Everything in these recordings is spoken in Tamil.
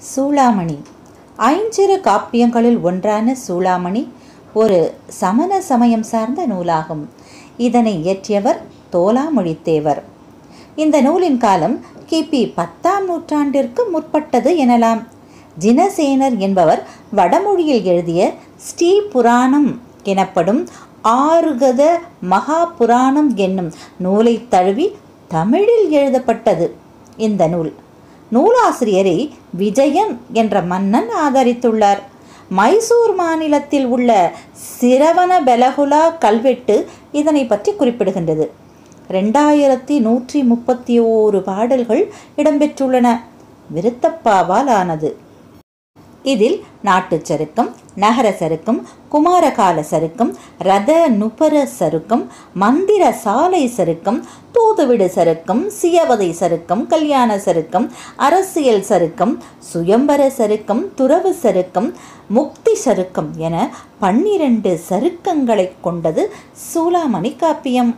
சூளாமணி ஐஞ்சிறு காப்பியங்களில் ஒன்றான சூளாமணி ஒரு சமண சமயம் சார்ந்த நூலாகும் இதனை இயற்றியவர் தோலாமொழித்தேவர் இந்த நூலின் காலம் கிபி பத்தாம் நூற்றாண்டிற்கு முற்பட்டது எனலாம் ஜினசேனர் என்பவர் வடமொழியில் எழுதிய ஸ்ரீ புராணம் எனப்படும் ஆறுகத மகா புராணம் என்னும் நூலை தழுவி தமிழில் எழுதப்பட்டது இந்த நூல் நூலாசிரியரை விஜயன் என்ற மன்னன் ஆதரித்துள்ளார் மைசூர் மாநிலத்தில் உள்ள சிரவண பெலகுலா கல்வெட்டு இதனை பற்றி குறிப்பிடுகின்றது ரெண்டாயிரத்தி நூற்றி முப்பத்தி ஓரு பாடல்கள் இடம்பெற்றுள்ளன விருத்தப்பாவால் ஆனது இதில் நாட்டுச் சருக்கம் நகர சருக்கம் குமாரகால சருக்கம் ரத நுபர சருக்கம் மந்திர சாலை சருக்கம் தூதுவிடு சருக்கம் சியவதை சருக்கம் கல்யாண சருக்கம் அரசியல் சருக்கம் சுயம்பர சருக்கம் துறவு சருக்கம் முக்தி சருக்கம் என பன்னிரண்டு சருக்கங்களை கொண்டது சூளாமணி காப்பியம்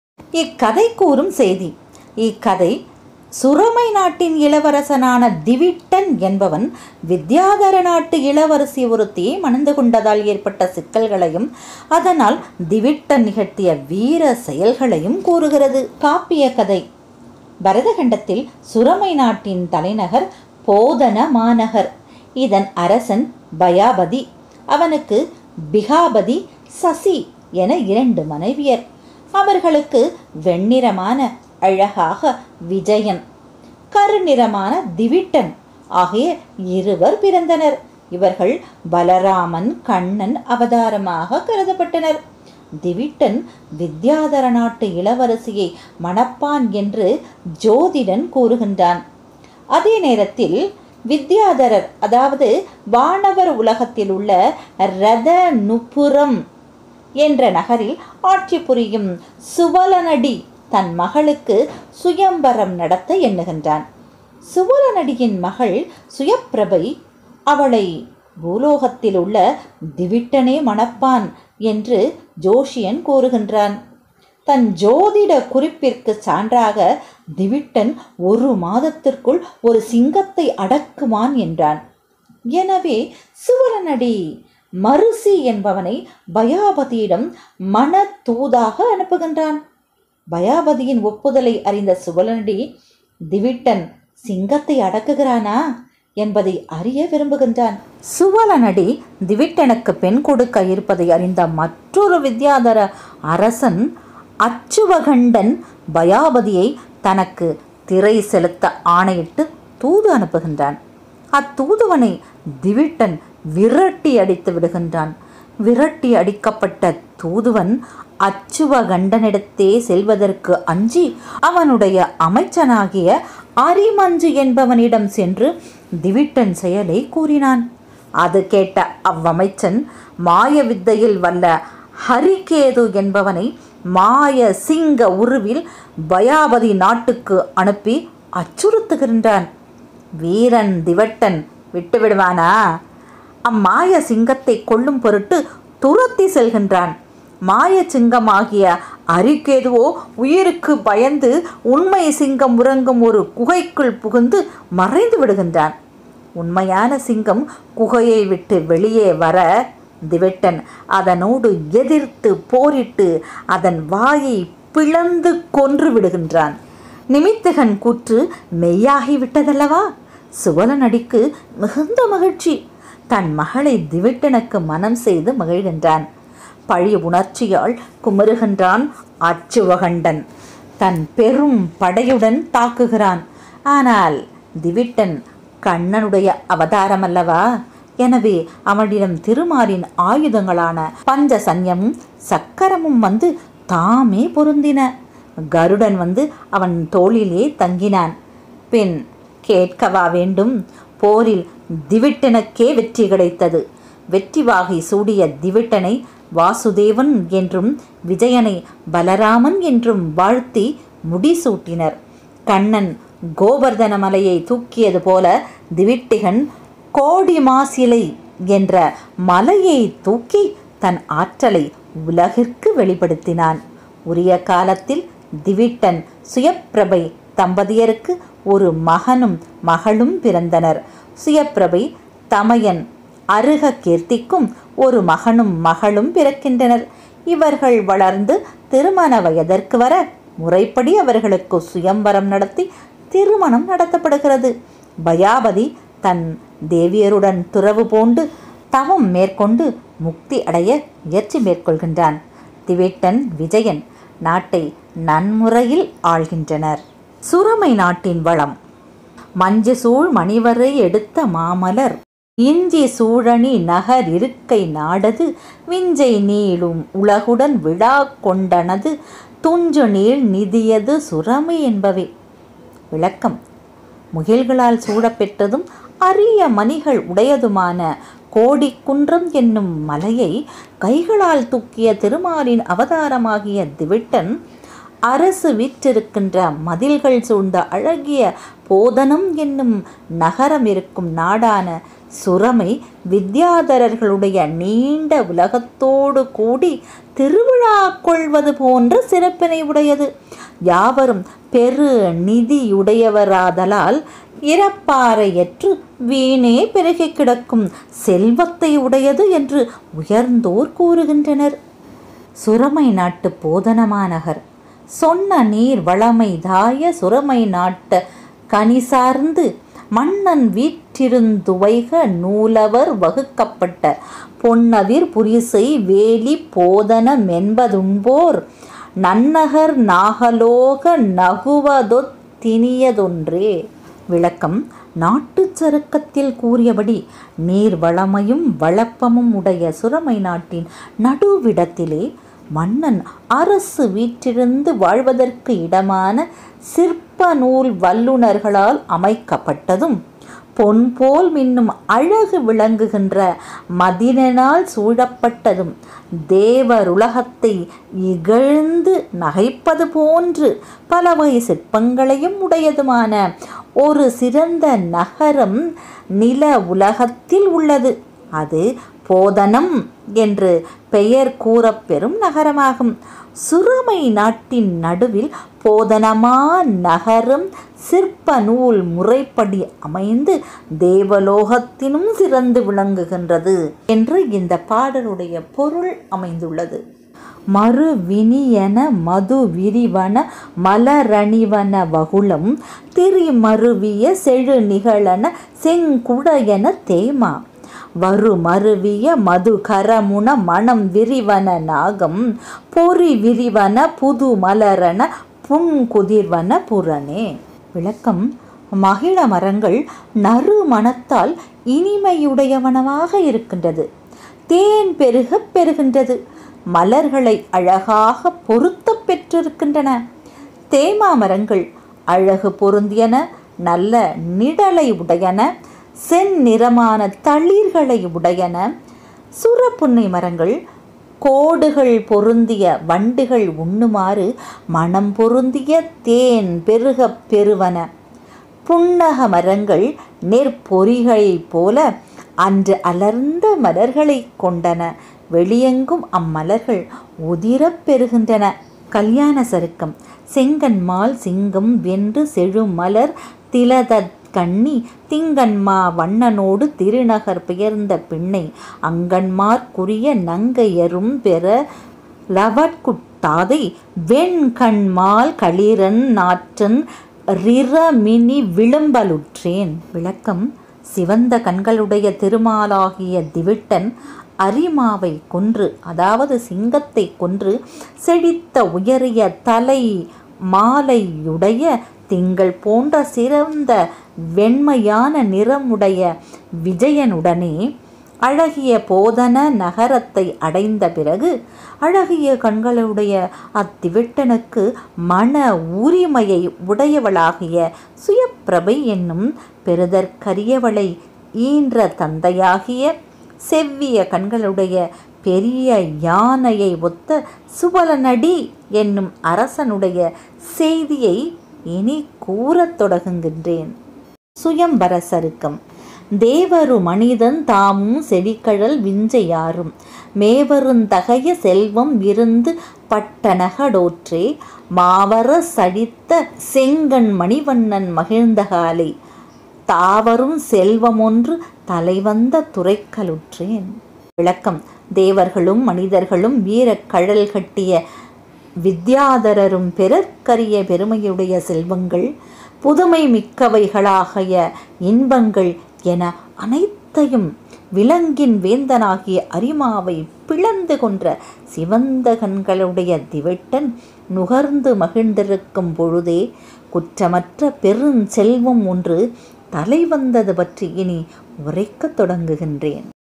இக்கதை கூறும் செய்தி இக்கதை சுரமை நாட்டின் இளவரசனான திவிட்டன் என்பவன் வித்யாதர நாட்டு இளவரசி ஒருத்தியை மணந்து கொண்டதால் ஏற்பட்ட சிக்கல்களையும் அதனால் திவிட்டன் நிகழ்த்திய வீர செயல்களையும் கூறுகிறது காப்பிய கதை பரதகண்டத்தில் சுரமை நாட்டின் தலைநகர் போதன மாநகர் இதன் அரசன் பயாபதி அவனுக்கு பிகாபதி சசி என இரண்டு மனைவியர் அவர்களுக்கு வெண்ணிறமான அழகாக விஜயன் கருநிறமான திவிட்டன் ஆகிய இருவர் பிறந்தனர் இவர்கள் பலராமன் கண்ணன் அவதாரமாக கருதப்பட்டனர் திவிட்டன் வித்யாதர நாட்டு இளவரசியை மணப்பான் என்று ஜோதிடன் கூறுகின்றான் அதே நேரத்தில் வித்யாதரர் அதாவது வானவர் உலகத்தில் உள்ள ரத நுபுரம் என்ற நகரில் ஆட்சி புரியும் சுவலனடி தன் மகளுக்கு சுயம்பரம் நடத்த எண்ணுகின்றான் சுவலனடியின் மகள் சுயப்பிரபை அவளை பூலோகத்தில் உள்ள திவிட்டனே மணப்பான் என்று ஜோஷியன் கூறுகின்றான் தன் ஜோதிட குறிப்பிற்கு சான்றாக திவிட்டன் ஒரு மாதத்திற்குள் ஒரு சிங்கத்தை அடக்குவான் என்றான் எனவே சுவலனடி மருசி என்பவனை பயாபதியிடம் மன தூதாக அனுப்புகின்றான் பயாபதியின் ஒப்புதலை அறிந்த சுவலனடி திவிட்டன் சிங்கத்தை அடக்குகிறானா என்பதை அறிய விரும்புகின்றான் சுவலனடி திவிட்டனுக்கு பெண் கொடுக்க இருப்பதை அறிந்த மற்றொரு வித்யாதர அரசன் அச்சுவகண்டன் பயாபதியை தனக்கு திரை செலுத்த ஆணையிட்டு தூது அனுப்புகின்றான் அத்தூதுவனை திவிட்டன் விரட்டி அடித்து விடுகின்றான் விரட்டி அடிக்கப்பட்ட தூதுவன் அச்சுவகண்டனிடத்தே செல்வதற்கு அஞ்சி அவனுடைய அமைச்சனாகிய அரிமஞ்சு என்பவனிடம் சென்று திவிட்டன் செயலை கூறினான் அது கேட்ட அவ்வமைச்சன் மாய வித்தையில் வல்ல ஹரிகேது என்பவனை மாய சிங்க உருவில் பயாபதி நாட்டுக்கு அனுப்பி அச்சுறுத்துகின்றான் வீரன் திவட்டன் விட்டுவிடுவானா அம்மாய சிங்கத்தை கொல்லும் பொருட்டு துரத்தி செல்கின்றான் மாய சிங்கமாகிய அரிக்கேதுவோ உயிருக்கு பயந்து உண்மை சிங்கம் உறங்கும் ஒரு குகைக்குள் புகுந்து மறைந்து விடுகின்றான் உண்மையான சிங்கம் குகையை விட்டு வெளியே வர திவெட்டன் அதனோடு எதிர்த்து போரிட்டு அதன் வாயை பிளந்து கொன்று விடுகின்றான் நிமித்தகன் கூற்று மெய்யாகி விட்டதல்லவா சுவலனடிக்கு மிகுந்த மகிழ்ச்சி தன் மகளை திவிட்டனுக்கு மனம் செய்து மகிழ்கின்றான் பழி உணர்ச்சியால் குமருகின்றான் அச்சுவகண்டன் தன் பெரும் படையுடன் தாக்குகிறான் ஆனால் திவிட்டன் கண்ணனுடைய அவதாரம் அல்லவா எனவே அவனிடம் திருமாலின் ஆயுதங்களான பஞ்ச சன்யமும் சக்கரமும் வந்து தாமே பொருந்தின கருடன் வந்து அவன் தோளிலே தங்கினான் பின் கேட்கவா வேண்டும் போரில் திவிட்டனுக்கே வெற்றி கிடைத்தது வெற்றி வாகை சூடிய திவிட்டனை வாசுதேவன் என்றும் விஜயனை பலராமன் என்றும் வாழ்த்தி முடிசூட்டினர் கண்ணன் கோவர்தன மலையை தூக்கியது போல திவிட்டிகன் கோடி மாசிலை என்ற மலையை தூக்கி தன் ஆற்றலை உலகிற்கு வெளிப்படுத்தினான் உரிய காலத்தில் திவிட்டன் சுயப்பிரபை தம்பதியருக்கு ஒரு மகனும் மகளும் பிறந்தனர் சுயப்பிரபை தமையன் அருக கீர்த்திக்கும் ஒரு மகனும் மகளும் பிறக்கின்றனர் இவர்கள் வளர்ந்து திருமண வயதிற்கு வர முறைப்படி அவர்களுக்கு சுயம்பரம் நடத்தி திருமணம் நடத்தப்படுகிறது பயாபதி தன் தேவியருடன் துறவு பூண்டு தவம் மேற்கொண்டு முக்தி அடைய முயற்சி மேற்கொள்கின்றான் திவேட்டன் விஜயன் நாட்டை நன்முறையில் ஆள்கின்றனர் சுரமை நாட்டின் வளம் மஞ்சு சூழ் மணிவரை எடுத்த மாமலர் இஞ்சி சூழணி நகர் இருக்கை நாடது விஞ்சை நீளும் உலகுடன் விழா கொண்டனது துஞ்சு நீள் நிதியது சுரமை என்பவை விளக்கம் முகில்களால் சூடப்பெற்றதும் அரிய மணிகள் உடையதுமான கோடிக்குன்றம் என்னும் மலையை கைகளால் தூக்கிய திருமாலின் அவதாரமாகிய திவிட்டன் அரசு வீற்றிருக்கின்ற மதில்கள் சூழ்ந்த அழகிய போதனம் என்னும் நகரம் இருக்கும் நாடான சுரமை வித்யாதரர்களுடைய நீண்ட உலகத்தோடு கூடி திருவிழா கொள்வது போன்ற சிறப்பினை உடையது யாவரும் பெரு நிதியுடையவராதலால் இறப்பாறையற்று வீணே பெருகி கிடக்கும் செல்வத்தை உடையது என்று உயர்ந்தோர் கூறுகின்றனர் சுரமை நாட்டு போதனமாநகர் சொன்ன நீர் வளமை தாய சுரமை நாட்ட கனி சார்ந்து மன்னன் வீற்றிருந்துவைக நூலவர் வகுக்கப்பட்ட பொன்னவிர் புரிசை வேலி போதன மென்பதுன்போர் நன்னகர் நாகலோக நகுவதொத் திணியதொன்றே விளக்கம் நாட்டுச் சருக்கத்தில் கூறியபடி நீர் வளமையும் வளப்பமும் உடைய சுரமை நாட்டின் நடுவிடத்திலே மன்னன் அரசு வீற்றிருந்து வாழ்வதற்கு இடமான சிற்ப நூல் வல்லுநர்களால் அமைக்கப்பட்டதும் பொன் போல் மின்னும் அழகு விளங்குகின்ற மதினால் சூழப்பட்டதும் தேவருலகத்தை இகழ்ந்து நகைப்பது போன்று பல வகை சிற்பங்களையும் உடையதுமான ஒரு சிறந்த நகரம் நில உலகத்தில் உள்ளது அது போதனம் என்று பெயர் கூறப்பெறும் நகரமாகும் சுரமை நாட்டின் நடுவில் போதனமா நகரம் சிற்ப நூல் முறைப்படி அமைந்து தேவலோகத்தினும் சிறந்து விளங்குகின்றது என்று இந்த பாடலுடைய பொருள் அமைந்துள்ளது மறு வினியன மது விரிவன மலரணிவன வகுளம் திரிமருவிய செழு நிகழன செங்குடையன தேமா வரு மருவிய மது கரமுன மனம் விரிவன நாகம் பொறி விரிவன புது மலரன புன்குதிர்வன புறனே விளக்கம் மகிழ மரங்கள் நறு மனத்தால் இனிமையுடையவனமாக இருக்கின்றது தேன் பெருக பெறுகின்றது மலர்களை அழகாக பொருத்த பெற்றிருக்கின்றன தேமா மரங்கள் அழகு பொருந்தியன நல்ல நிழலை உடையன செந்நிறமான தளிர்களை உடையன சுரப்புன்னை மரங்கள் கோடுகள் பொருந்திய வண்டுகள் உண்ணுமாறு மனம் பொருந்திய தேன் பெருகப் பெறுவன புன்னக மரங்கள் நெற்பொறிகளைப் போல அன்று அலர்ந்த மலர்களை கொண்டன வெளியெங்கும் அம்மலர்கள் உதிரப் பெறுகின்றன கல்யாண சருக்கம் செங்கன்மால் சிங்கம் வென்று செழுமலர் திலதத் கண்ணி திங்கன்மா வண்ணனோடு திருநகர் பெயர்ந்த பெண்ணை அங்கன்மார்க்குரிய நங்கையரும் பெற லவட்குட்டாதை வெண்கண்மால் களிரன் நாற்றன் ரிரமினி விளம்பலுற்றேன் விளக்கம் சிவந்த கண்களுடைய திருமாலாகிய திவிட்டன் அரிமாவை கொன்று அதாவது சிங்கத்தை கொன்று செழித்த உயரிய தலை மாலையுடைய திங்கள் போன்ற சிறந்த வெண்மையான நிறமுடைய விஜயனுடனே அழகிய போதன நகரத்தை அடைந்த பிறகு அழகிய கண்களுடைய அத்திவிட்டனுக்கு மன உரிமையை உடையவளாகிய சுயப்பிரபை என்னும் பெறுதற்கரியவளை ஈன்ற தந்தையாகிய செவ்விய கண்களுடைய பெரிய யானையை ஒத்த சுபலனடி என்னும் அரசனுடைய செய்தியை இனி கூறத் தொடங்குகின்றேன் சுயம்பர சருக்கம் தேவரு மனிதன் தாமும் செடிக்கழல் விஞ்சையாரும் மேவருந்தகைய செல்வம் விருந்து பட்டனகடோற்றே மாவர சடித்த செங்கண் மணிவண்ணன் மகிழ்ந்தகாலை தாவரும் செல்வமொன்று தலைவந்த துறைக்கலுற்றேன் விளக்கம் தேவர்களும் மனிதர்களும் வீரக் கழல் கட்டிய வித்யாதரரும் பிறர்க்கரிய பெருமையுடைய செல்வங்கள் புதுமை மிக்கவைகளாகிய இன்பங்கள் என அனைத்தையும் விலங்கின் வேந்தனாகிய அரிமாவை பிளந்து கொன்ற சிவந்த கண்களுடைய திவிட்டன் நுகர்ந்து மகிழ்ந்திருக்கும் பொழுதே குற்றமற்ற பெருஞ்செல்வம் ஒன்று தலை வந்தது பற்றி இனி உரைக்கத் தொடங்குகின்றேன்